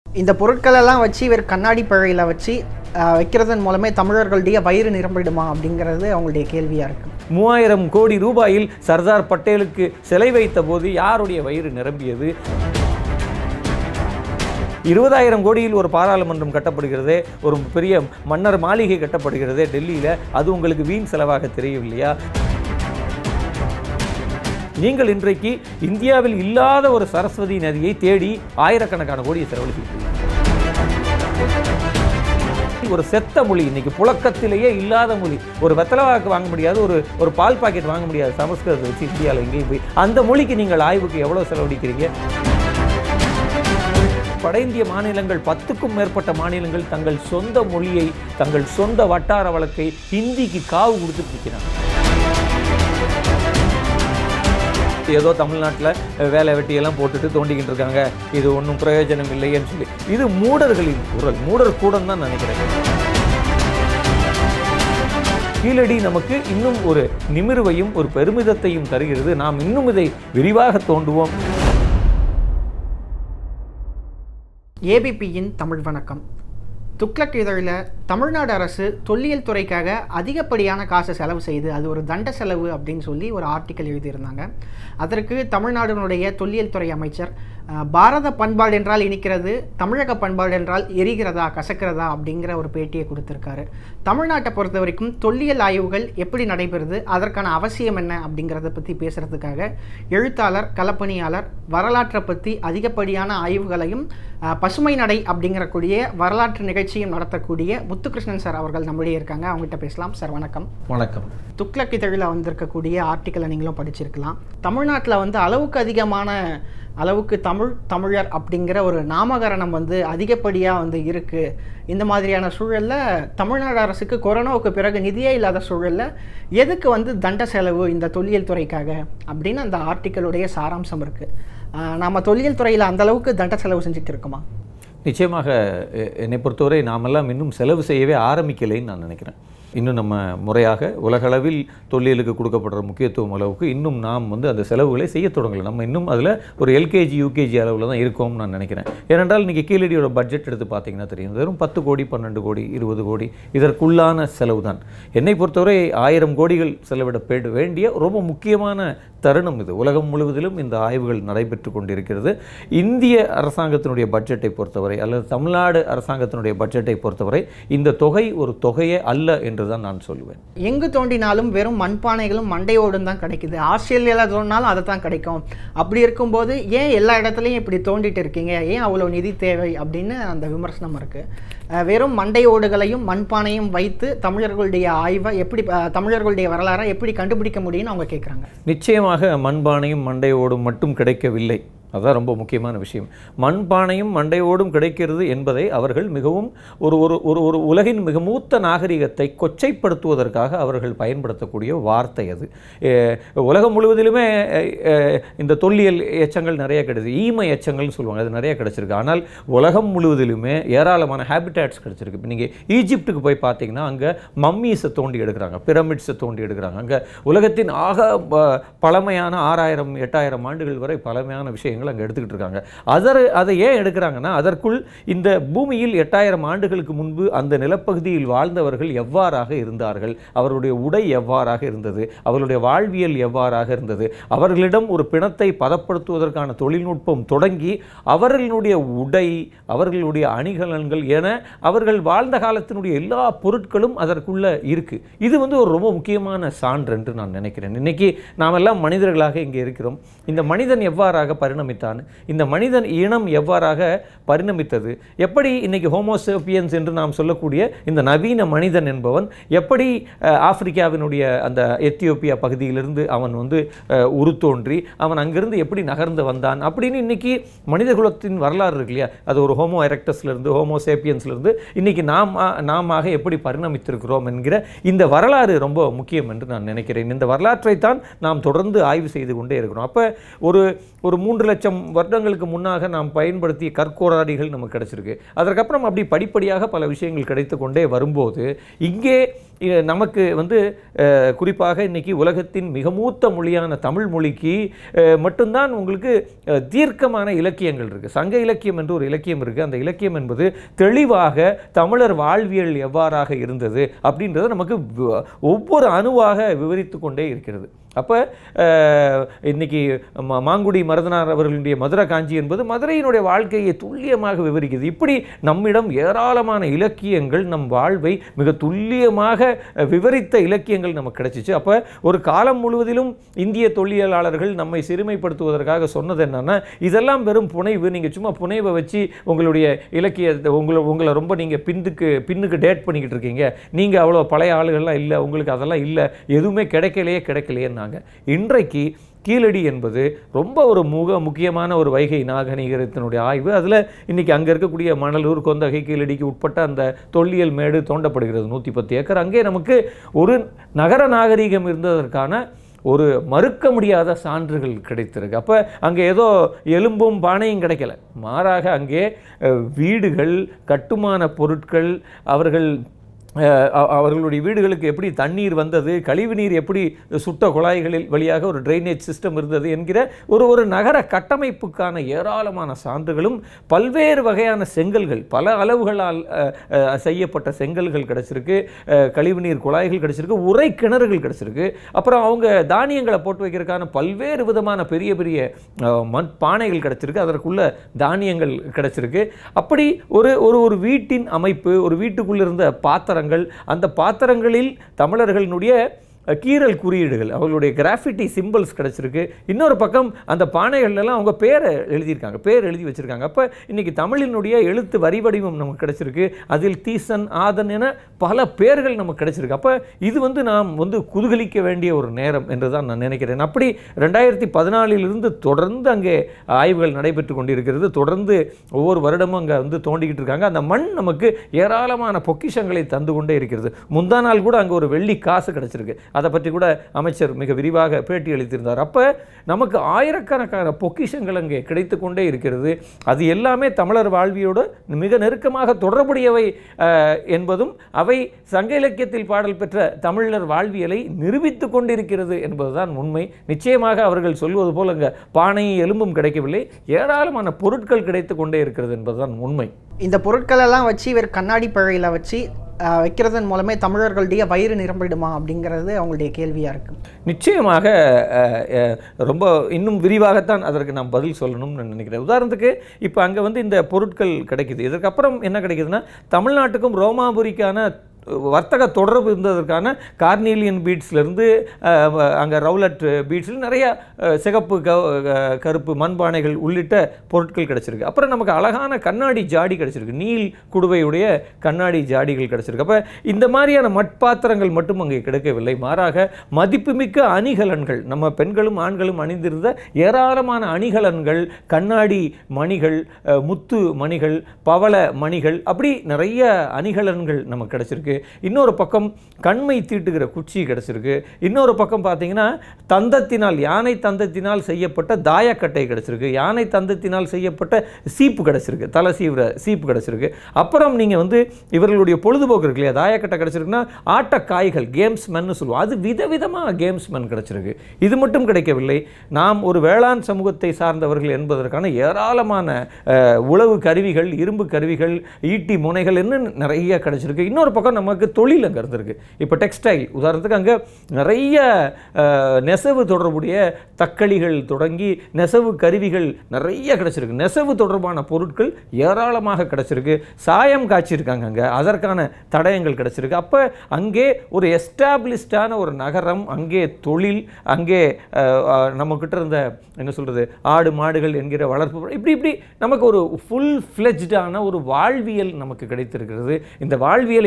இந்த பொருட்களெல்லாம் வச்சு இவர் கண்ணாடி பழையில் வச்சு ஆஹ், வைக்கிறதன் மூலமே தமிழர்களுடைய வயிறு நிரம்பிடுமா அப்படிங்கிறது அவங்களுடைய கேள்வியாக இருக்குது மூவாயிரம் கோடி ரூபாயில் சர்தார் பட்டேலுக்கு சிலை வைத்த போது யாருடைய வயிறு நிரம்பியது இருபதாயிரம் கோடியில் ஒரு பாராளுமன்றம் கட்டப்படுகிறதே ஒரு பெரிய மன்னர் மாளிகை கட்டப்படுகிறதே டெல்லியில் அது உங்களுக்கு வீண் செலவாக தெரியவில்லையா நீங்கள் இன்றைக்கு இந்தியாவில் இல்லாத ஒரு சரஸ்வதி நதியை தேடி ஆயிரக்கணக்கான கோடியை செலவழிக்கிறீர்கள் ஒரு செத்த மொழி இன்னைக்கு புழக்கத்திலேயே இல்லாத மொழி ஒரு வெத்தலைவாக்கு வாங்க முடியாது ஒரு ஒரு பால் பாக்கெட் வாங்க முடியாது சமஸ்கிருதத்தை வச்சு இந்தியாவில் எங்கேயும் போய் அந்த மொழிக்கு நீங்கள் ஆய்வுக்கு எவ்வளோ செலவழிக்கிறீங்க வட இந்திய மாநிலங்கள் பத்துக்கும் மேற்பட்ட மாநிலங்கள் தங்கள் சொந்த மொழியை தங்கள் சொந்த வட்டார வழக்கை ஹிந்திக்கு காவு கொடுத்துட்டு இருக்கிறாங்க ஏதோ தமிழ்நாட்டில் வேலை வெட்டியெல்லாம் போட்டுட்டு தோண்டிக்கிட்டு இருக்காங்க இது ஒன்றும் பிரயோஜனம் இல்லைன்னு சொல்லி இது மூடர்களின் குரல் மூடர் கூடம் தான் நினைக்கிறேன் கீழடி நமக்கு இன்னும் ஒரு நிமிர்வையும் ஒரு பெருமிதத்தையும் தருகிறது நாம் இன்னும் இதை விரிவாக தோண்டுவோம் ஏபிபியின் தமிழ் வணக்கம் துக்ளக் இதழில் தமிழ்நாடு அரசு தொல்லியல் துறைக்காக அதிகப்படியான காசை செலவு செய்து அது ஒரு தண்ட செலவு அப்படின்னு சொல்லி ஒரு ஆர்டிக்கல் எழுதியிருந்தாங்க அதற்கு தமிழ்நாடுனுடைய தொல்லியல் துறை அமைச்சர் அஹ், பாரத பண்பாடு என்றால் இனிக்கிறது தமிழக பண்பாடு என்றால் எரிகிறதா கசக்கிறதா அப்படிங்கிற ஒரு பேட்டியை கொடுத்துருக்காரு தமிழ்நாட்டை பொறுத்த வரைக்கும் தொல்லியல் ஆய்வுகள் எப்படி நடைபெறுது அதற்கான அவசியம் என்ன அப்படிங்கிறத பற்றி பேசுகிறதுக்காக எழுத்தாளர் களப்பணியாளர் வரலாற்றை பற்றி அதிகப்படியான ஆய்வுகளையும் அஹ், பசுமை நடை அப்படிங்கிற கூடிய வரலாற்று நிகழ்ச்சியும் நடத்தக்கூடிய முத்துகிருஷ்ணன் சார் அவர்கள் நம்மளுடைய இருக்காங்க அவங்ககிட்ட பேசலாம் சார் வணக்கம் வணக்கம் துக்ளக் இதழில் வந்திருக்கக்கூடிய ஆர்டிக்கலை நீங்களும் படிச்சிருக்கலாம் தமிழ்நாட்டில் வந்து அளவுக்கு அதிகமான அளவுக்கு தமிழ் தமிழர் அப்படிங்கிற ஒரு நாமகரணம் வந்து அதிகப்படியாக வந்து இருக்குது இந்த மாதிரியான சூழலில் தமிழ்நாடு அரசுக்கு கொரோனாவுக்கு பிறகு நிதியே இல்லாத சூழலில் எதுக்கு வந்து தண்ட செலவு இந்த தொல்லியல் துறைக்காக அப்படின்னு அந்த ஆர்டிக்கலுடைய சாராம்சம் இருக்குது நம்ம தொல்லியல் துறையில் அந்த அளவுக்கு தண்ட செலவு செஞ்சுட்டு இருக்கோமா நிச்சயமாக எ- என்னை பொறுத்தவரை நாமெல்லாம் இன்னும் செலவு செய்யவே ஆரம்பிக்கலைன்னு நான் நினைக்கிறேன் இன்னும் நம்ம முறையாக உலகளவில் தொல்லியலுக்கு கொடுக்கப்படுற முக்கியத்துவம் அளவுக்கு இன்னும் நாம் வந்து அந்த செலவுகளை செய்ய தொடங்கலை நம்ம இன்னும் அதில் ஒரு எல்கேஜி யூகேஜி அளவில் தான் இருக்கோம்னு நான் நினைக்கிறேன் ஏனென்றால் இன்றைக்கி கீழடியோட பட்ஜெட் எடுத்து பார்த்தீங்கன்னா தெரியும் வெறும் பத்து கோடி பன்னெண்டு கோடி இருபது கோடி இதற்குள்ளான செலவு தான் என்னை பொறுத்தவரை ஆயிரம் கோடிகள் செலவிடப்பட வேண்டிய ரொம்ப முக்கியமான தருணம் இது உலகம் முழுவதிலும் இந்த ஆய்வுகள் நடைபெற்று கொண்டிருக்கிறது இந்திய அரசாங்கத்தினுடைய பட்ஜெட்டை பொறுத்தவரை அல்லது தமிழ்நாடு அரசாங்கத்தினுடைய பட்ஜெட்டை பொறுத்தவரை இந்த தொகை ஒரு தொகையே அல்ல என்று தான் நான் சொல்லுவேன் எங்கு தோண்டினாலும் வெறும் மண்பானைகளும் மண்டையோடும் தான் கிடைக்குது ஆஸ்திரேலியாவில் தோண்டினாலும் அதை தான் கிடைக்கும் அப்படி இருக்கும்போது ஏன் எல்லா இடத்துலையும் இப்படி தோண்டிட்டு இருக்கீங்க ஏன் அவ்வளோ நிதி தேவை அப்படின்னு அந்த விமர்சனம் இருக்குது வெறும் மண்டையோடுகளையும் மண்பானையும் வைத்து தமிழர்களுடைய ஆய்வை எப்படி அஹ், தமிழர்களுடைய வரலாறை எப்படி கண்டுபிடிக்க முடியும்னு அவங்க கேட்குறாங்க நிச்சயமாக மண்பானையும் மண்டையோடும் மட்டும் கிடைக்கவில்லை அதுதான் ரொம்ப முக்கியமான விஷயம் மண்பானையும் மண்டையோடும் கிடைக்கிறது என்பதை அவர்கள் மிகவும் ஒரு ஒரு ஒரு ஒரு உலகின் மிக மூத்த நாகரிகத்தை கொச்சைப்படுத்துவதற்காக அவர்கள் பயன்படுத்தக்கூடிய வார்த்தை அது அஹ் உலகம் முழுவதிலுமே அஹ், அஹ், இந்த தொல்லியல் எச்சங்கள் நிறைய கிடைச்சு ஈம எச்சங்கள்னு சொல்லுவாங்க அது நிறைய கிடைச்சிருக்கு ஆனால் உலகம் முழுவதிலுமே ஏராளமான ஹேபிட்டேட்ஸ் கிடைச்சிருக்கு இப்போ நீங்கள் ஈஜிப்டுக்கு போய் பார்த்தீங்கன்னா அங்கே மம்மீஸை தோண்டி எடுக்கிறாங்க பிரமிட்ஸை தோண்டி எடுக்கிறாங்க அங்கே உலகத்தின் ஆக ப- பழமையான ஆறாயிரம் எட்டாயிரம் ஆண்டுகள் வரை பழமையான விஷயங்கள் அங்கே எடுத்துக்கிட்டு இருக்காங்க அதர் அதை ஏன் எடுக்கிறாங்கன்னா அதற்குள் இந்த பூமியில் எட்டாயிரம் ஆண்டுகளுக்கு முன்பு அந்த நிலப்பகுதியில் வாழ்ந்தவர்கள் எவ்வாறாக இருந்தார்கள் அவர்களுடைய உடை எவ்வாறாக இருந்தது அவர்களுடைய வாழ்வியல் எவ்வாறாக இருந்தது அவர்களிடம் ஒரு பிணத்தை பதப்படுத்துவதற்கான தொழில்நுட்பம் தொடங்கி அவர்களுடைய உடை அவர்களுடைய அணிகலன்கள் என அவர்கள் வாழ்ந்த காலத்தினுடைய எல்லா பொருட்களும் அதற்குள்ள இருக்கு இது வந்து ஒரு ரொம்ப முக்கியமான சான்று என்று நான் நினைக்கிறேன் இன்னைக்கு நாம் எல்லாம் மனிதர்களாக இங்கே இருக்கிறோம் இந்த மனிதன் எவ்வாறாக பரிணமித்தான் இந்த மனிதன் இனம் எவ்வாறாக பரிணமித்தது எப்படி இன்னைக்கு ஹோமோசேப்பியன்ஸ் என்று நாம் சொல்லக்கூடிய இந்த நவீன மனிதன் என்பவன் எப்படி அஹ், ஆப்பிரிக்காவினுடைய அந்த எத்தியோப்பியா பகுதியிலிருந்து அவன் வந்து அஹ், உருத்தோன்றி அவன் அங்கிருந்து எப்படி நகர்ந்து வந்தான் அப்படின்னு இன்னைக்கு மனித குலத்தின் வரலாறு இருக்கு இல்லையா அது ஒரு ஹோமோ எரக்டஸ்லேருந்து ஹோமோ சேப்பியன்ஸ்லேருந்து இன்னைக்கு நாம் நாமாக எப்படி பரிணமித்திருக்கிறோம் என்கிற இந்த வரலாறு ரொம்ப முக்கியம் என்று நான் நினைக்கிறேன் இந்த வரலாற்றை தான் நாம் தொடர்ந்து ஆய்வு செய்து கொண்டே இருக்கிறோம் அப்போ ஒரு ஒரு மூன்று லட்சம் வருடங்களுக்கு முன்னாக நாம் பயன்படுத்திய கற்கோராடிகள் நமக்கு கிடைச்சிருக்கு அதற்கப்புறம் அப்படி படிப்படியாக பல விஷயங்கள் கிடைத்து கொண்டே வரும்போது இங்கே இ- நமக்கு வந்து அஹ், குறிப்பாக இன்னைக்கு உலகத்தின் மிக மூத்த மொழியான தமிழ் மொழிக்கு அஹ், மட்டும்தான் உங்களுக்கு அஹ், தீர்க்கமான இலக்கியங்கள் இருக்குது சங்க இலக்கியம் என்று ஒரு இலக்கியம் இருக்குது அந்த இலக்கியம் என்பது தெளிவாக தமிழர் வாழ்வியல் எவ்வாறாக இருந்தது அப்படின்றத நமக்கு வ- ஒவ்வொரு அணுவாக விவரித்து கொண்டே இருக்கிறது அப்போ இன்னைக்கு ம- மாங்குடி மருதனார் அவர்களுடைய மதுரை காஞ்சி என்பது மதுரையினுடைய வாழ்க்கையை துல்லியமாக விவரிக்கிறது இப்படி நம்மிடம் ஏராளமான இலக்கியங்கள் நம் வாழ்வை மிக துல்லியமாக அஹ், விவரித்த இலக்கியங்கள் நமக்கு கிடைச்சிச்சு அப்போ ஒரு காலம் முழுவதிலும் இந்திய தொல்லியலாளர்கள் நம்மை சிறுமைப்படுத்துவதற்காக சொன்னது என்னன்னா இதெல்லாம் வெறும் புனைவு நீங்கள் சும்மா புனைவை வச்சு உங்களுடைய இலக்கியத்தை உங்களை உங்களை ரொம்ப நீங்கள் பின்னுக்கு பின்னுக்கு டேட் பண்ணிக்கிட்டு இருக்கீங்க நீங்கள் அவ்வளோ பழைய ஆளுகள்லாம் இல்லை உங்களுக்கு அதெல்லாம் இல்லை எதுவுமே கிடைக்கலையே கிடைக்கலையேன்னாங்க இன்றைக்கு கீழடி என்பது ரொம்ப ஒரு முக முக்கியமான ஒரு வைகை நாகரிகத்தினுடைய ஆய்வு அதில் இன்னைக்கு அங்கே இருக்கக்கூடிய மணலூர் கொந்தகை கீழடிக்கு உட்பட்ட அந்த தொல்லியல் மேடு தோண்டப்படுகிறது நூற்றி பத்து ஏக்கர் அங்கே நமக்கு ஒரு நகர நாகரிகம் இருந்ததற்கான ஒரு மறுக்க முடியாத சான்றுகள் கிடைத்திருக்கு அப்போ அங்கே ஏதோ எலும்பும் பானையும் கிடைக்கல மாறாக அங்கே அஹ், வீடுகள் கட்டுமான பொருட்கள் அவர்கள் அஹ், அ- அவர்களுடைய வீடுகளுக்கு எப்படி தண்ணீர் வந்தது கழிவுநீர் எப்படி சுட்ட குழாய்களில் வழியாக ஒரு ட்ரைனேஜ் சிஸ்டம் இருந்தது என்கிற ஒரு ஒரு நகர கட்டமைப்புக்கான ஏராளமான சான்றுகளும் பல்வேறு வகையான செங்கல்கள் பல அளவுகளால் அஹ், அஹ், செய்யப்பட்ட செங்கல்கள் கிடச்சிருக்கு அஹ், கழிவுநீர் குழாய்கள் கிடச்சிருக்கு உரை கிணறுகள் கிடச்சிருக்கு அப்புறம் அவங்க தானியங்களை போட்டு வைக்கிறதுக்கான பல்வேறு விதமான பெரிய பெரிய அஹ், மண் பானைகள் கிடச்சிருக்கு அதற்குள்ள தானியங்கள் கிடச்சிருக்கு அப்படி ஒரு ஒரு ஒரு வீட்டின் அமைப்பு ஒரு வீட்டுக்குள்ள இருந்த பாத்திரங்கள் அந்த பாத்திரங்களில் தமிழர்களினுடைய அஹ், கீறல் குறியீடுகள் அவர்களுடைய கிராஃபிட்டி சிம்பிள்ஸ் கிடச்சிருக்கு இன்னொரு பக்கம் அந்த பானைகள்லாம் அவங்க பேரை எழுதியிருக்காங்க பேர் எழுதி வச்சிருக்காங்க அப்போ இன்னைக்கு தமிழினுடைய எழுத்து வரி வடிவம் நமக்கு கிடச்சிருக்கு அதில் தீசன் ஆதன் என பல பேர்கள் நமக்கு கிடைச்சிருக்கு அப்போ இது வந்து நாம் வந்து குதூகலிக்க வேண்டிய ஒரு நேரம் என்று தான் நான் நினைக்கிறேன் அப்படி ரெண்டாயிரத்தி பதினாலிலிருந்து தொடர்ந்து அங்கே ஆய்வுகள் நடைபெற்று கொண்டிருக்கிறது தொடர்ந்து ஒவ்வொரு வருடமும் அங்கே வந்து தோண்டிக்கிட்டு இருக்காங்க அந்த மண் நமக்கு ஏராளமான பொக்கிஷங்களை தந்து கொண்டே இருக்கிறது முந்தா நாள் கூட அங்கே ஒரு வெள்ளி காசு கிடச்சிருக்கு அதை பற்றி கூட அமைச்சர் மிக விரிவாக பேட்டி அளித்திருந்தார் அப்போ நமக்கு ஆயிரக்கணக்கான பொக்கிஷங்கள் அங்கே கிடைத்து கொண்டே இருக்கிறது அது எல்லாமே தமிழர் வாழ்வியோடு மிக நெருக்கமாக தொடர்புடையவை அஹ், என்பதும் அவை சங்க இலக்கியத்தில் பாடல் பெற்ற தமிழர் வாழ்வியலை நிரூபித்து கொண்டிருக்கிறது என்பதுதான் உண்மை நிச்சயமாக அவர்கள் சொல்வது போல அங்கே பானையும் எலும்பும் கிடைக்கவில்லை ஏராளமான பொருட்கள் கிடைத்து கொண்டே இருக்கிறது என்பதுதான் உண்மை இந்த பொருட்களெல்லாம் வச்சு இவர் கண்ணாடி பழையில் வச்சு ஆஹ், வைக்கிறதன் மூலமே தமிழர்களுடைய வயிறு நிரம்பிடுமா அப்படிங்கிறது அவங்களுடைய கேள்வியாக இருக்கு நிச்சயமாக அஹ், அஹ், ரொம்ப இன்னும் விரிவாகத்தான் அதற்கு நான் பதில் சொல்லணும்னு நினைக்கிறேன் உதாரணத்துக்கு இப்போ அங்கே வந்து இந்த பொருட்கள் கிடைக்குது இதற்கப்புறம் என்ன கிடைக்குதுன்னா தமிழ்நாட்டுக்கும் ரோமாபுரிக்கான வர்த்தக தொடர்பு இருந்ததற்கான கார்னீலியன் பீட்ஸ்லேருந்து அங்கே ரவுலட் பீட்ஸில் நிறைய அஹ், சிகப்பு க அஹ், கருப்பு மண்பானைகள் உள்ளிட்ட பொருட்கள் கிடச்சிருக்கு அப்புறம் நமக்கு அழகான கண்ணாடி ஜாடி கிடச்சிருக்கு நீல் குடுவையுடைய கண்ணாடி ஜாடிகள் கிடச்சிருக்கு அப்போ இந்த மாதிரியான மட்பாத்திரங்கள் மட்டும் அங்கே கிடைக்கவில்லை மாறாக மதிப்புமிக்க அணிகலன்கள் நம்ம பெண்களும் ஆண்களும் அணிந்திருந்த ஏராளமான அணிகலன்கள் கண்ணாடி மணிகள் அஹ், முத்து மணிகள் பவள மணிகள் அப்படி நிறைய அணிகலன்கள் நமக்கு கிடச்சிருக்கு இன்னொரு பக்கம் கண்மை தீட்டுகிற குச்சி கிடச்சிருக்கு இன்னொரு பக்கம் பார்த்தீங்கன்னா தந்தத்தினால் யானை தந்தத்தினால் செய்யப்பட்ட தாயக்கட்டை கிடச்சிருக்கு யானை தந்தத்தினால் செய்யப்பட்ட சீப்பு கிடச்சிருக்கு தலை சீவுற சீப்பு கிடச்சிருக்கு அப்புறம் நீங்கள் வந்து இவர்களுடைய பொழுதுபோக்கு இருக்கு இல்லையா தாயக்கட்டை கிடச்சிருக்குன்னா ஆட்டக்காய்கள் கேம்ஸ்மென்னு சொல்லுவோம் அது விதவிதமாக கேம்ஸ்மென் கிடச்சிருக்கு இது மட்டும் கிடைக்கவில்லை நாம் ஒரு வேளாண் சமூகத்தை சார்ந்தவர்கள் என்பதற்கான ஏராளமான அஹ், உழவு கருவிகள் இரும்பு கருவிகள் ஈட்டி முனைகள் என்ன நிறைய கிடைச்சிருக்கு இன்னொரு பக்கம் நமக்கு தொழில் அங்கே இருந்திருக்கு இப்போ டெக்ஸ்டைல் உதாரணத்துக்கு அங்கே நிறைய அஹ், நெசவு தொடர்புடைய தக்களிகள் தொடங்கி நெசவு கருவிகள் நிறைய கிடைச்சிருக்கு நெசவு தொடர்பான பொருட்கள் ஏராளமாக கிடைச்சிருக்கு சாயம் காய்ச்சிருக்காங்க அங்கே அதற்கான தடயங்கள் கிடைச்சிருக்கு அப்போ அங்கே ஒரு எஸ்டாப்ளிஷ்டான ஒரு நகரம் அங்கே தொழில் அங்கே அஹ், அஹ், நம்மக்கிட்ட இருந்த என்ன சொல்கிறது ஆடு மாடுகள் என்கிற வளர்ப்பு இப்படி இப்படி நமக்கு ஒரு ஃபுல் ஃப்ளெஜ்டான ஒரு வாழ்வியல் நமக்கு கிடைத்திருக்கிறது இந்த வாழ்வியலை விவரிக்க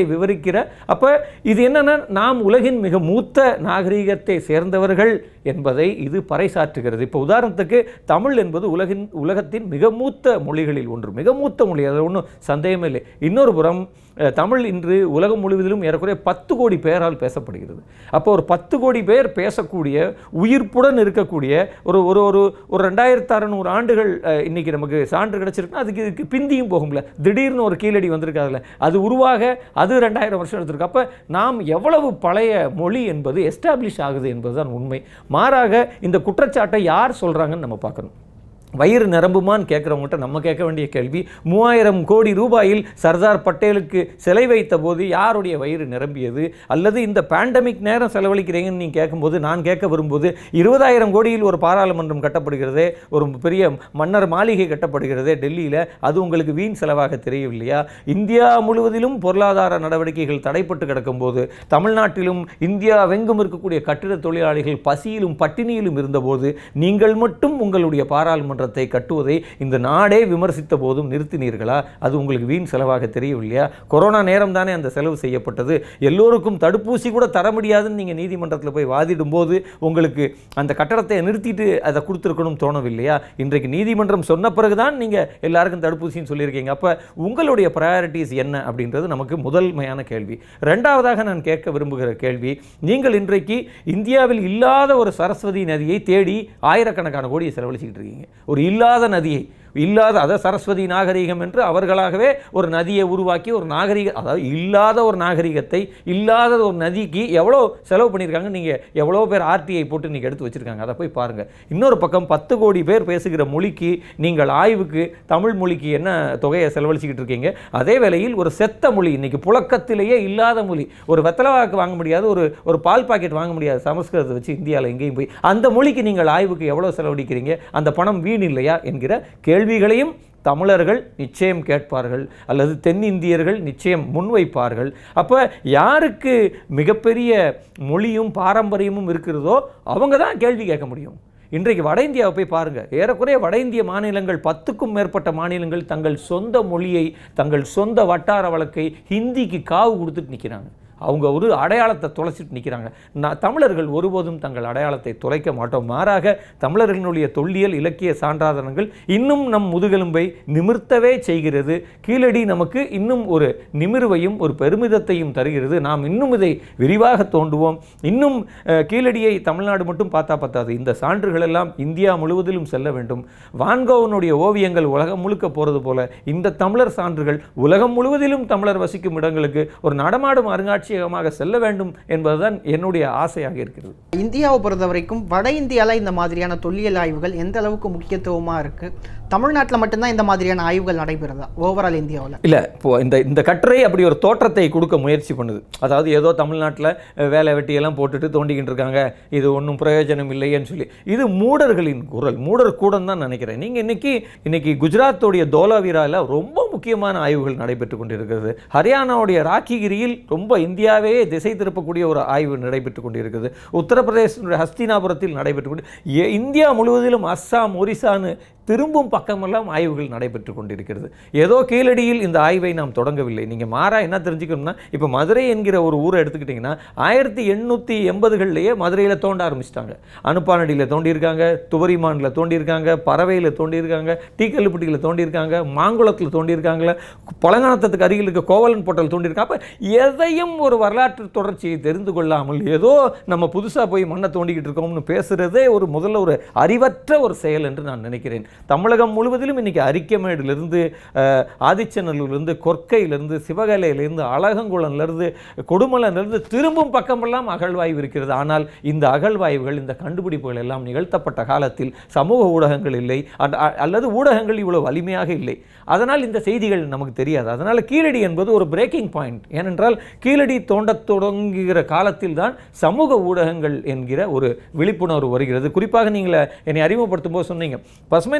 இருக்கிற அப்போ இது என்னன்னா நாம் உலகின் மிக மூத்த நாகரிகத்தை சேர்ந்தவர்கள் என்பதை இது பறைசாற்றுகிறது இப்போ உதாரணத்துக்கு தமிழ் என்பது உலகின் உலகத்தின் மிக மூத்த மொழிகளில் ஒன்று மிக மூத்த மொழி அது ஒன்றும் சந்தேகமே இல்லை இன்னொரு புறம் அஹ், தமிழ் இன்று உலகம் முழுவதிலும் ஏறக்குறைய பத்து கோடி பேரால் பேசப்படுகிறது அப்போ ஒரு பத்து கோடி பேர் பேசக்கூடிய உயிர்ப்புடன் இருக்கக்கூடிய ஒரு ஒரு ஒரு ஒரு ரெண்டாயிரத்து அறநூறு ஆண்டுகள் அஹ், இன்னைக்கு நமக்கு சான்று கிடைச்சிருக்குன்னா அதுக்கு இதுக்கு பிந்தியும் போகும்ல திடீர்னு ஒரு கீழடி வந்திருக்காதுல்ல அது உருவாக அது ரெண்டாயிரம் வருஷம் எடுத்திருக்கு அப்போ நாம் எவ்வளவு பழைய மொழி என்பது எஸ்டாப்ளிஷ் ஆகுது என்பதுதான் உண்மை மாறாக இந்த குற்றச்சாட்டை யார் சொல்கிறாங்கன்னு நம்ம பார்க்கணும் வயிறு நிரம்புமான்னு கேட்குறவங்ககிட்ட நம்ம கேட்க வேண்டிய கேள்வி மூவாயிரம் கோடி ரூபாயில் சர்தார் பட்டேலுக்கு சிலை வைத்த போது யாருடைய வயிறு நிரம்பியது அல்லது இந்த பேண்டமிக் நேரம் செலவழிக்கிறீங்கன்னு நீங்கள் கேட்கும்போது நான் கேட்க வரும்போது இருபதாயிரம் கோடியில் ஒரு பாராளுமன்றம் கட்டப்படுகிறதே ஒரு பெரிய மன்னர் மாளிகை கட்டப்படுகிறதே டெல்லியில் அது உங்களுக்கு வீண் செலவாக தெரியவில்லையா இந்தியா முழுவதிலும் பொருளாதார நடவடிக்கைகள் தடைப்பட்டு கிடக்கும்போது தமிழ்நாட்டிலும் இந்தியாவெங்கும் இருக்கக்கூடிய கட்டிட தொழிலாளிகள் பசியிலும் பட்டினியிலும் இருந்தபோது நீங்கள் மட்டும் உங்களுடைய பாராளுமன்றத்தை கட்டுவதை இந்த நாடே விமர்சித்த போதும் நிறுத்தினீர்களா அது உங்களுக்கு வீண் செலவாக தெரியவில்லையா கொரோனா நேரம் தானே அந்த செலவு செய்யப்பட்டது எல்லோருக்கும் தடுப்பூசி கூட தர முடியாதுன்னு நீங்கள் நீதிமன்றத்தில் போய் வாதிடும் போது உங்களுக்கு அந்த கட்டடத்தை நிறுத்திட்டு அதை கொடுத்துருக்கணும் தோணவில்லையா இன்றைக்கு நீதிமன்றம் சொன்ன பிறகுதான் நீங்கள் எல்லாருக்கும் தடுப்பூசின்னு சொல்லியிருக்கீங்க அப்போ உங்களுடைய ப்ரையாரிட்டிஸ் என்ன அப்படின்றது நமக்கு முதன்மையான கேள்வி ரெண்டாவதாக நான் கேட்க விரும்புகிற கேள்வி நீங்கள் இன்றைக்கு இந்தியாவில் இல்லாத ஒரு சரஸ்வதி நதியை தேடி ஆயிரக்கணக்கான கோடியை செலவழிச்சிக்கிட்டு இருக்கீங்க ஒரு இல்லாத நதியை இல்லாத அதாவது சரஸ்வதி நாகரிகம் என்று அவர்களாகவே ஒரு நதியை உருவாக்கி ஒரு நாகரிக அதாவது இல்லாத ஒரு நாகரிகத்தை இல்லாத ஒரு நதிக்கு எவ்வளோ செலவு பண்ணியிருக்காங்க நீங்கள் எவ்வளோ பேர் ஆர்டிஐ போட்டு நீங்கள் எடுத்து வச்சுருக்காங்க அதை போய் பாருங்கள் இன்னொரு பக்கம் பத்து கோடி பேர் பேசுகிற மொழிக்கு நீங்கள் ஆய்வுக்கு தமிழ் மொழிக்கு என்ன தொகையை செலவழிச்சிக்கிட்டு இருக்கீங்க அதே வேளையில் ஒரு செத்த மொழி இன்னைக்கு புழக்கத்திலேயே இல்லாத மொழி ஒரு வெத்தலைவாக்கு வாங்க முடியாது ஒரு ஒரு பால் பாக்கெட் வாங்க முடியாது சமஸ்கிருதத்தை வச்சு இந்தியாவில் எங்கேயும் போய் அந்த மொழிக்கு நீங்கள் ஆய்வுக்கு எவ்வளோ செலவழிக்கிறீங்க அந்த பணம் வீண் இல்லையா என்கிற கேள்விகளையும் தமிழர்கள் நிச்சயம் கேட்பார்கள் அல்லது தென்னிந்தியர்கள் நிச்சயம் முன்வைப்பார்கள் அப்போ யாருக்கு மிகப்பெரிய மொழியும் பாரம்பரியமும் இருக்கிறதோ அவங்க தான் கேள்வி கேட்க முடியும் இன்றைக்கு வட இந்தியாவை போய் பாருங்கள் ஏறக்குறைய வட இந்திய மாநிலங்கள் பத்துக்கும் மேற்பட்ட மாநிலங்கள் தங்கள் சொந்த மொழியை தங்கள் சொந்த வட்டார வழக்கை ஹிந்திக்கு காவு கொடுத்துட்டு நிற்கிறாங்க அவங்க ஒரு அடையாளத்தை தொலைச்சிட்டு நிற்கிறாங்க நான் தமிழர்கள் ஒருபோதும் தங்கள் அடையாளத்தை தொலைக்க மாட்டோம் மாறாக தமிழர்களுடைய தொல்லியல் இலக்கிய சான்றாதனங்கள் இன்னும் நம் முதுகெலும்பை நிமிர்த்தவே செய்கிறது கீழடி நமக்கு இன்னும் ஒரு நிமிர்வையும் ஒரு பெருமிதத்தையும் தருகிறது நாம் இன்னும் இதை விரிவாக தோண்டுவோம் இன்னும் அஹ், கீழடியை தமிழ்நாடு மட்டும் பார்த்தா பத்தாது இந்த சான்றுகள் எல்லாம் இந்தியா முழுவதிலும் செல்ல வேண்டும் வான்கோவனுடைய ஓவியங்கள் உலகம் முழுக்க போகிறது போல இந்த தமிழர் சான்றுகள் உலகம் முழுவதிலும் தமிழர் வசிக்கும் இடங்களுக்கு ஒரு நடமாடும் அருங்காட்சியகமாக செல்ல வேண்டும் என்பதுதான் என்னுடைய ஆசையாக இருக்கிறது இந்தியாவை பொறுத்த வரைக்கும் வட இந்தியாவில் இந்த மாதிரியான தொல்லியல் ஆய்வுகள் எந்த அளவுக்கு முக்கியத்துவமாக இருக்குது தமிழ்நாட்டில் மட்டும்தான் இந்த மாதிரியான ஆய்வுகள் நடைபெறுதா ஓவரால் இந்தியாவில் இல்லை இப்போ இந்த இந்த கட்டுரை அப்படி ஒரு தோற்றத்தை கொடுக்க முயற்சி பண்ணுது அதாவது ஏதோ தமிழ்நாட்டில் வேலை வெட்டியெல்லாம் போட்டுட்டு தோண்டிக்கிட்டு இருக்காங்க இது ஒன்றும் பிரயோஜனம் இல்லையேன்னு சொல்லி இது மூடர்களின் குரல் மூடர் கூடம் தான் நினைக்கிறேன் நீங்கள் இன்னைக்கு இன்னைக்கு குஜராத்தோடைய தோலாவீராவில் ரொம்ப முக்கியமான ஆய்வுகள் நடைபெற்று கொண்டிருக்கிறது ஹரியானாவுடைய ராக்கிகிரியில் ரொம்ப இந்தியாவே திசை திருப்பக்கூடிய ஒரு ஆய்வு நடைபெற்று கொண்டிருக்கிறது உத்தரப்பிரதேச ஹஸ்தினாபுரத்தில் நடைபெற்று கொண்டு எ- இந்தியா முழுவதிலும் அஸ்ஸாம் ஒரிசான்னு திரும்பும் பக்கமெல்லாம் ஆய்வுகள் நடைபெற்று கொண்டிருக்கிறது ஏதோ கீழடியில் இந்த ஆய்வை நாம் தொடங்கவில்லை நீங்கள் மாறா என்ன தெரிஞ்சுக்கணும்னா இப்போ மதுரை என்கிற ஒரு ஊரை எடுத்துக்கிட்டிங்கன்னா ஆயிரத்தி எண்ணூற்றி எண்பதுகள்லேயே மதுரையில் தோண்ட ஆரம்பிச்சிட்டாங்க அனுப்பானடியில் தோண்டியிருக்காங்க துவரிமானில் தோண்டியிருக்காங்க பறவையில் தோண்டியிருக்காங்க டீக்கல்லுப்பட்டியில் தோண்டியிருக்காங்க மாங்குளத்தில் தோண்டியிருக்காங்களே பழங்கானத்துக்கு அருகில் இருக்க கோவலன் போட்டல் தோண்டியிருக்காங்க அப்போ எதையும் ஒரு வரலாற்று தொடர்ச்சியை தெரிந்து கொள்ளாமல் ஏதோ நம்ம புதுசாக போய் மண்ணை தோண்டிக்கிட்டு இருக்கோம்னு பேசுகிறதே ஒரு முதல்ல ஒரு அறிவற்ற ஒரு செயல் என்று நான் நினைக்கிறேன் தமிழகம் முழுவதிலும் இன்னைக்கு அரிக்கமேடிலிருந்து அஹ், ஆதிச்சநல்லூர்லேருந்து கொற்கையிலிருந்து சிவகலையிலிருந்து அழகங்குளம்லேருந்து கொடுமலன்லேருந்து திரும்பும் பக்கமெல்லாம் அகழ்வாய்வு இருக்கிறது ஆனால் இந்த அகழ்வாய்வுகள் இந்த கண்டுபிடிப்புகள் எல்லாம் நிகழ்த்தப்பட்ட காலத்தில் சமூக ஊடகங்கள் இல்லை அ- அ- அல்லது ஊடகங்கள் இவ்வளவு வலிமையாக இல்லை அதனால் இந்த செய்திகள் நமக்கு தெரியாது அதனால் கீழடி என்பது ஒரு பிரேக்கிங் பாயிண்ட் ஏனென்றால் கீழடி தோண்டத் தொடங்குகிற காலத்தில் தான் சமூக ஊடகங்கள் என்கிற ஒரு விழிப்புணர்வு வருகிறது குறிப்பாக நீங்கள் என்னை அறிமுகப்படுத்தும் போது சொன்னீங்க பசுமை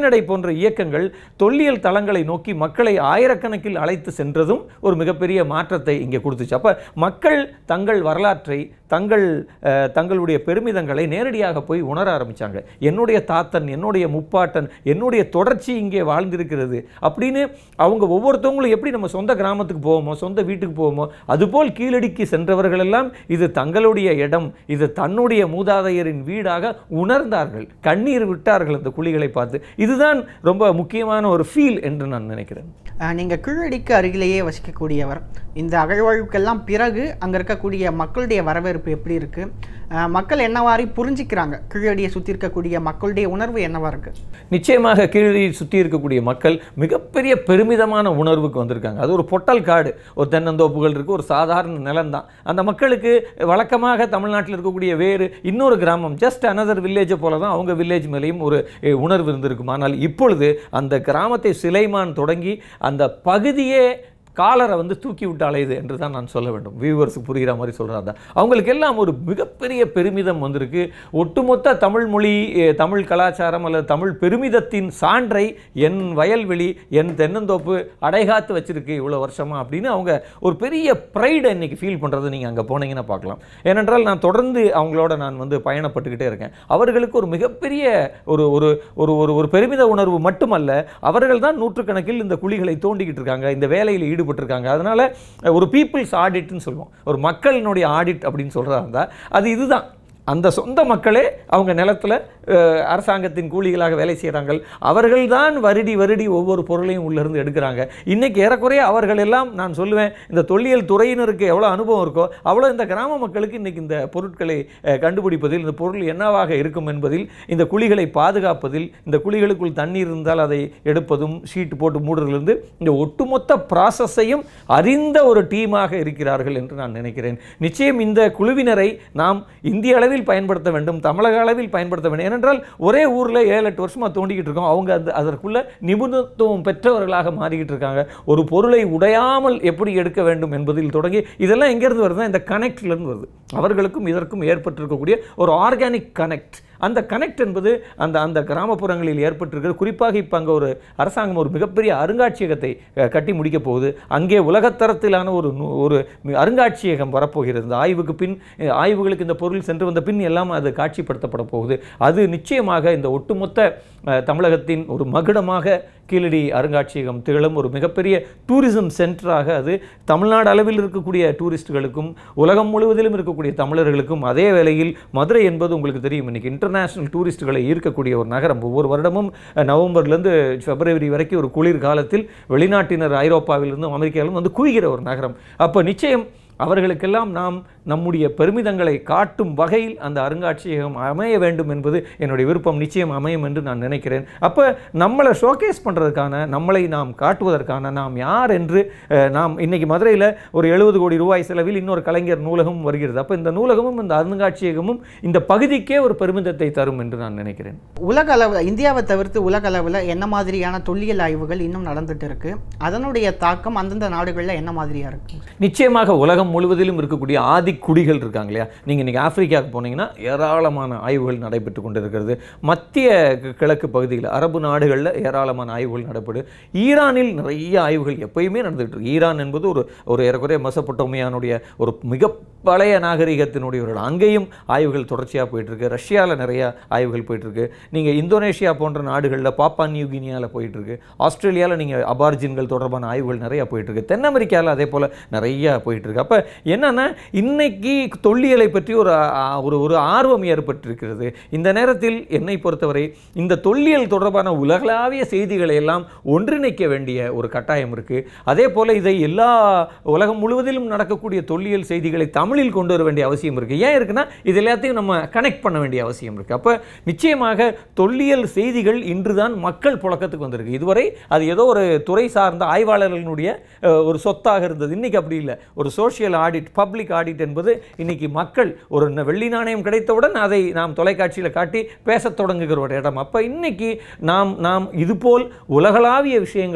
கால்நடை போன்ற இயக்கங்கள் தொல்லியல் தளங்களை நோக்கி மக்களை ஆயிரக்கணக்கில் அழைத்து சென்றதும் ஒரு மிகப்பெரிய மாற்றத்தை இங்கே கொடுத்துச்சு அப்போ மக்கள் தங்கள் வரலாற்றை தங்கள் அஹ், தங்களுடைய பெருமிதங்களை நேரடியாக போய் உணர ஆரம்பிச்சாங்க என்னுடைய தாத்தன் என்னுடைய முப்பாட்டன் என்னுடைய தொடர்ச்சி இங்கே வாழ்ந்திருக்கிறது அப்படின்னு அவங்க ஒவ்வொருத்தவங்களும் எப்படி நம்ம சொந்த கிராமத்துக்கு போவோமோ சொந்த வீட்டுக்கு போவோமோ அதுபோல் கீழடிக்கு சென்றவர்கள் எல்லாம் இது தங்களுடைய இடம் இது தன்னுடைய மூதாதையரின் வீடாக உணர்ந்தார்கள் கண்ணீர் விட்டார்கள் அந்த குழிகளை பார்த்து இதுதான் ரொம்ப முக்கியமான ஒரு ஃபீல் என்று நான் நினைக்கிறேன் அஹ், நீங்க கீழடிக்கு அருகிலேயே வசிக்கக்கூடியவர் இந்த அகழ்வாழ்வுக்கெல்லாம் பிறகு அங்க இருக்கக்கூடிய மக்களுடைய வரவேற்பு எப்படி இருக்கு அஹ், மக்கள் என்னவாரி புரிஞ்சுக்கிறாங்க கீழடியை சுத்தி இருக்கக்கூடிய மக்களுடைய உணர்வு என்னவா இருக்கு நிச்சயமாக கீழடி சுற்றி இருக்கக்கூடிய மக்கள் மிகப்பெரிய பெருமிதமான உணர்வுக்கு வந்திருக்காங்க அது ஒரு பொட்டல் காடு ஒரு தென்னந்தோப்புகள் இருக்குது ஒரு சாதாரண நிலம்தான் அந்த மக்களுக்கு வழக்கமாக தமிழ்நாட்டில் இருக்கக்கூடிய வேறு இன்னொரு கிராமம் ஜஸ்ட் அனதர் வில்லேஜை போல தான் அவங்க வில்லேஜ் மேலேயும் ஒரு அஹ், உணர்வு இருந்திருக்கும் ஆனால் இப்பொழுது அந்த கிராமத்தை சிலைமான் தொடங்கி அந்த பகுதியே காலரை வந்து தூக்கி விட்டு அலையுது என்று தான் நான் சொல்ல வேண்டும் வியூவர்ஸுக்கு புரிகிற மாதிரி சொல்கிறாங்க அவங்களுக்கு எல்லாம் ஒரு மிகப்பெரிய பெருமிதம் வந்திருக்கு ஒட்டுமொத்த தமிழ் மொழி eh, தமிழ் கலாச்சாரம் அல்லது தமிழ் பெருமிதத்தின் சான்றை என் வயல்வெளி என் தென்னந்தோப்பு அடைகாத்து வச்சிருக்கு இவ்வளோ வருஷமா அப்படின்னு அவங்க ஒரு பெரிய ப்ரைடை இன்னைக்கு ஃபீல் பண்ணுறது நீங்கள் அங்கே போனீங்கன்னா பார்க்கலாம் ஏனென்றால் நான் தொடர்ந்து அவங்களோட நான் வந்து பயணப்பட்டுக்கிட்டே இருக்கேன் அவர்களுக்கு ஒரு மிகப்பெரிய ஒரு ஒரு ஒரு ஒரு ஒரு பெருமித உணர்வு மட்டுமல்ல அவர்கள் தான் நூற்றுக்கணக்கில் இந்த குழிகளை தோண்டிக்கிட்டு இருக்காங்க இந்த வேலையில் ஈடுபட்டிருக்காங்க அதனால ஒரு பீப்புள்ஸ் ஆடிட்னு சொல்லுவோம் ஒரு மக்களினுடைய ஆடிட் அப்படின்னு சொல்கிறதா இருந்தால் அது இதுதான் அந்த சொந்த மக்களே அவங்க நிலத்துல அஹ், அரசாங்கத்தின் கூலிகளாக வேலை செய்கிறாங்க அவர்கள்தான் வருடி வருடி ஒவ்வொரு பொருளையும் உள்ளிருந்து எடுக்கிறாங்க இன்னைக்கு ஏறக்குறைய அவர்கள் எல்லாம் நான் சொல்லுவேன் இந்த தொல்லியல் துறையினருக்கு எவ்வளோ அனுபவம் இருக்கோ அவ்வளோ இந்த கிராம மக்களுக்கு இன்னைக்கு இந்த பொருட்களை அஹ், கண்டுபிடிப்பதில் இந்த பொருள் என்னவாக இருக்கும் என்பதில் இந்த குழிகளை பாதுகாப்பதில் இந்த குழிகளுக்குள் தண்ணீர் இருந்தால் அதை எடுப்பதும் ஷீட் போட்டு மூடுறதுலேருந்து இந்த ஒட்டுமொத்த ப்ராசஸையும் அறிந்த ஒரு டீமாக இருக்கிறார்கள் என்று நான் நினைக்கிறேன் நிச்சயம் இந்த குழுவினரை நாம் இந்திய அளவில் பயன்படுத்த வேண்டும் தமிழக அளவில் பயன்படுத்த வேண்டும் ஏனென்றால் ஒரே ஊரில் ஏழு எட்டு வருஷமாக தோண்டிக்கிட்டு இருக்கோம் அவங்க அந்த அதற்குள்ள நிபுணத்துவம் பெற்றவர்களாக மாறிக்கிட்டு இருக்காங்க ஒரு பொருளை உடையாமல் எப்படி எடுக்க வேண்டும் என்பதில் தொடங்கி இதெல்லாம் எங்கேருந்து வருதுன்னா இந்த கனெக்ட்லேருந்து வருது அவர்களுக்கும் இதற்கும் ஏற்பட்டிருக்கக்கூடிய ஒரு ஆர்கானிக் கனெக்ட் அந்த கனெக்ட் என்பது அந்த அந்த கிராமப்புறங்களில் ஏற்பட்டிருக்கிறது குறிப்பாக இப்போ அங்கே ஒரு அரசாங்கம் ஒரு மிகப்பெரிய அருங்காட்சியகத்தை அஹ், கட்டி முடிக்க போகுது அங்கே உலகத்தரத்திலான ஒரு நூ- ஒரு மி- அருங்காட்சியகம் வரப்போகிறது இந்த ஆய்வுக்கு பின் அஹ், ஆய்வுகளுக்கு இந்த பொருள் சென்று வந்த பின் எல்லாம் அது காட்சிப்படுத்தப்பட போகுது அது நிச்சயமாக இந்த ஒட்டுமொத்த அஹ், தமிழகத்தின் ஒரு மகுடமாக கீழடி அருங்காட்சியகம் திகழும் ஒரு மிகப்பெரிய டூரிசம் சென்டராக அது தமிழ்நாடு அளவில் இருக்கக்கூடிய டூரிஸ்ட்டுகளுக்கும் உலகம் முழுவதிலும் இருக்கக்கூடிய தமிழர்களுக்கும் அதே வேளையில் மதுரை என்பது உங்களுக்கு தெரியும் இன்னைக்கு இன்டர்நேஷனல் டூரிஸ்ட்டுகளை ஈர்க்கக்கூடிய ஒரு நகரம் ஒவ்வொரு வருடமும் அஹ், நவம்பர்லேருந்து பிப்ரவரி வரைக்கும் ஒரு குளிர் காலத்தில் வெளிநாட்டினர் ஐரோப்பாவிலிருந்தும் அமெரிக்காவிலும் வந்து குவிகிற ஒரு நகரம் அப்போ நிச்சயம் அவர்களுக்கெல்லாம் நாம் நம்முடைய பெருமிதங்களை காட்டும் வகையில் அந்த அருங்காட்சியகம் அமைய வேண்டும் என்பது என்னுடைய விருப்பம் நிச்சயம் அமையும் என்று நான் நினைக்கிறேன் அப்போ நம்மளை ஷோகேஸ் பண்ணுறதுக்கான நம்மளை நாம் காட்டுவதற்கான நாம் யார் என்று அஹ், நாம் இன்னைக்கு மதுரையில் ஒரு எழுபது கோடி ரூபாய் செலவில் இன்னொரு கலைஞர் நூலகமும் வருகிறது அப்போ இந்த நூலகமும் இந்த அருங்காட்சியகமும் இந்த பகுதிக்கே ஒரு பெருமிதத்தை தரும் என்று நான் நினைக்கிறேன் உலக அளவில் இந்தியாவை தவிர்த்து உலக அளவில் என்ன மாதிரியான தொல்லியல் ஆய்வுகள் இன்னும் நடந்துட்டு இருக்கு அதனுடைய தாக்கம் அந்தந்த நாடுகளில் என்ன மாதிரியா இருக்கு நிச்சயமாக உலகம் முழுவதிலும் இருக்கக்கூடிய ஆதி குடிகள் இருக்காங்க இல்லையா நீங்கள் இன்றைக்கி ஆப்பிரிக்காவுக்கு போனீங்கன்னா ஏராளமான ஆய்வுகள் நடைபெற்று கொண்டிருக்கிறது மத்திய கி- கிழக்கு பகுதியில் அரபு நாடுகளில் ஏராளமான ஆய்வுகள் நடைபெறு ஈரானில் நிறைய ஆய்வுகள் எப்பயுமே நடந்துகிட்டு இருக்கு ஈரான் என்பது ஒரு ஒரு ஏறக்குறைய மெசப்பட்டோமியானுடைய ஒரு மிக பழைய நாகரிகத்தினுடைய ஒரு இடம். அங்கேயும் ஆய்வுகள் தொடர்ச்சியாக போயிட்டுருக்கு ரஷ்யாவில் நிறைய ஆய்வுகள் போயிட்டுருக்கு நீங்கள் இந்தோனேஷியா போன்ற நாடுகளில் பாப்பா நியூ கினியாவில் போயிட்டுருக்கு ஆஸ்திரேலியாவில் நீங்கள் அபார்ஜின்கள் தொடர்பான ஆய்வுகள் நிறைய போயிட்டுருக்கு தென் அமெரிக்காவில் அதே போல் நிறைய போயிட்டுருக்கு அப்போ என்னன்னா இன்னைக்கு தொல்லியலை பற்றி ஒரு ஆ, ஒரு ஒரு ஆர்வம் ஏற்பட்டிருக்கிறது இந்த நேரத்தில் என்னை பொறுத்தவரை இந்த தொல்லியல் தொடர்பான உலகளாவிய செய்திகளை எல்லாம் ஒன்றிணைக்க வேண்டிய ஒரு கட்டாயம் இருக்குது அதே போல் இதை எல்லா உலகம் முழுவதிலும் நடக்கக்கூடிய தொல்லியல் செய்திகளை தமிழில் கொண்டு வர வேண்டிய அவசியம் இருக்குது ஏன் இருக்குன்னா இது எல்லாத்தையும் நம்ம கனெக்ட் பண்ண வேண்டிய அவசியம் இருக்குது அப்போ நிச்சயமாக தொல்லியல் செய்திகள் இன்றுதான் மக்கள் புழக்கத்துக்கு வந்திருக்கு இதுவரை அது ஏதோ ஒரு துறை சார்ந்த ஆய்வாளர்களுடைய அஹ், ஒரு சொத்தாக இருந்தது இன்னைக்கு அப்படி இல்லை ஒரு சோஷியல் ஆடிட் பப்ளிக் ஆடிட் என்பது இன்னைக்கு மக்கள் ஒரு ந- வெள்ளி நாணயம் கிடைத்தவுடன் அதை நாம் தொலைக்காட்சியில் காட்டி பேசத் தொடங்குகிற ஒரு இடம் அப்போ இன்னைக்கு நாம் நாம் இதுபோல் உலகளாவிய விஷயங்களை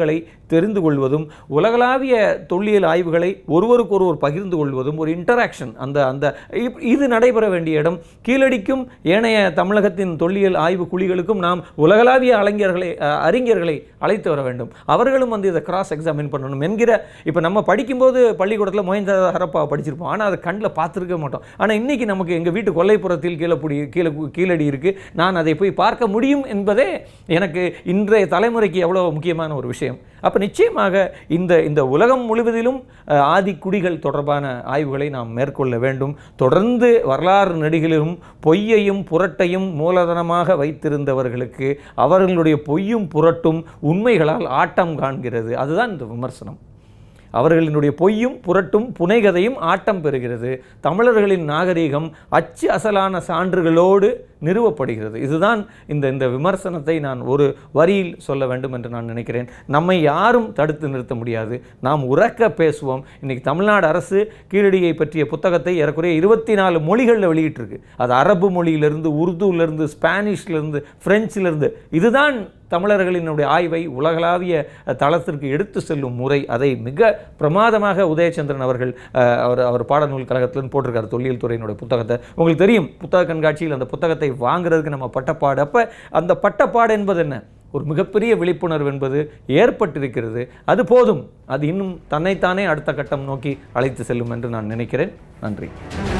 தெரிந்து கொள்வதும் உலகளாவிய தொல்லியல் ஆய்வுகளை ஒருவருக்கொருவர் பகிர்ந்து கொள்வதும் ஒரு இன்டராக்ஷன் அந்த அந்த இப்- இது நடைபெற வேண்டிய இடம் கீழடிக்கும் ஏனைய தமிழகத்தின் தொல்லியல் ஆய்வு குழிகளுக்கும் நாம் உலகளாவிய அலைஞர்களை அஹ், அறிஞர்களை அழைத்து வர வேண்டும் அவர்களும் வந்து இதை கிராஸ் எக்ஸாமின் பண்ணணும் என்கிற இப்போ நம்ம படிக்கும்போது பள்ளிக்கூடத்தில் மொயந்த ஹரப்பா படிச்சிருப்போம் ஆனால் அதை கண்ணில் பார்த்துருக்க மாட்டோம் ஆனால் இன்னைக்கு நமக்கு எங்கள் வீட்டு கொல்லைப்புறத்தில் கீழப்புடி கீழே கீழடி இருக்குது நான் அதை போய் பார்க்க முடியும் என்பதே எனக்கு இன்றைய தலைமுறைக்கு எவ்வளோ முக்கியமான ஒரு விஷயம் அப்போ நிச்சயமாக இந்த இந்த உலகம் முழுவதிலும் அஹ், ஆதிக்குடிகள் தொடர்பான ஆய்வுகளை நாம் மேற்கொள்ள வேண்டும் தொடர்ந்து வரலாறு நடிகளிலும் பொய்யையும் புரட்டையும் மூலதனமாக வைத்திருந்தவர்களுக்கு அவர்களுடைய பொய்யும் புரட்டும் உண்மைகளால் ஆட்டம் காண்கிறது அதுதான் இந்த விமர்சனம் அவர்களினுடைய பொய்யும் புரட்டும் புனைகதையும் ஆட்டம் பெறுகிறது தமிழர்களின் நாகரீகம் அச்சு அசலான சான்றுகளோடு நிறுவப்படுகிறது இதுதான் இந்த இந்த விமர்சனத்தை நான் ஒரு வரியில் சொல்ல வேண்டும் என்று நான் நினைக்கிறேன் நம்மை யாரும் தடுத்து நிறுத்த முடியாது நாம் உறக்க பேசுவோம் இன்னைக்கு தமிழ்நாடு அரசு கீழடியை பற்றிய புத்தகத்தை ஏறக்குறைய இருபத்தி நாலு மொழிகளில் வெளியிட்டிருக்கு அது அரபு மொழியிலிருந்து உருதுவிலிருந்து ஸ்பானிஷ்லேருந்து ஃப்ரெஞ்சிலிருந்து இதுதான் தமிழர்களினுடைய ஆய்வை உலகளாவிய தளத்திற்கு எடுத்து செல்லும் முறை அதை மிக பிரமாதமாக உதயச்சந்திரன் அவர்கள் அஹ், அவர் அவர் பாடநூல் கழகத்திலிருந்து போட்டிருக்காரு தொல்லியல் துறையினுடைய புத்தகத்தை உங்களுக்கு தெரியும் புத்தக கண்காட்சியில் அந்த புத்தகத்தை வாங்குறதுக்கு நம்ம பட்டப்பாடு அப்போ அந்த பட்டப்பாடு என்பது என்ன ஒரு மிகப்பெரிய விழிப்புணர்வு என்பது ஏற்பட்டிருக்கிறது அது போதும் அது இன்னும் தன்னைத்தானே அடுத்த கட்டம் நோக்கி அழைத்து செல்லும் என்று நான் நினைக்கிறேன் நன்றி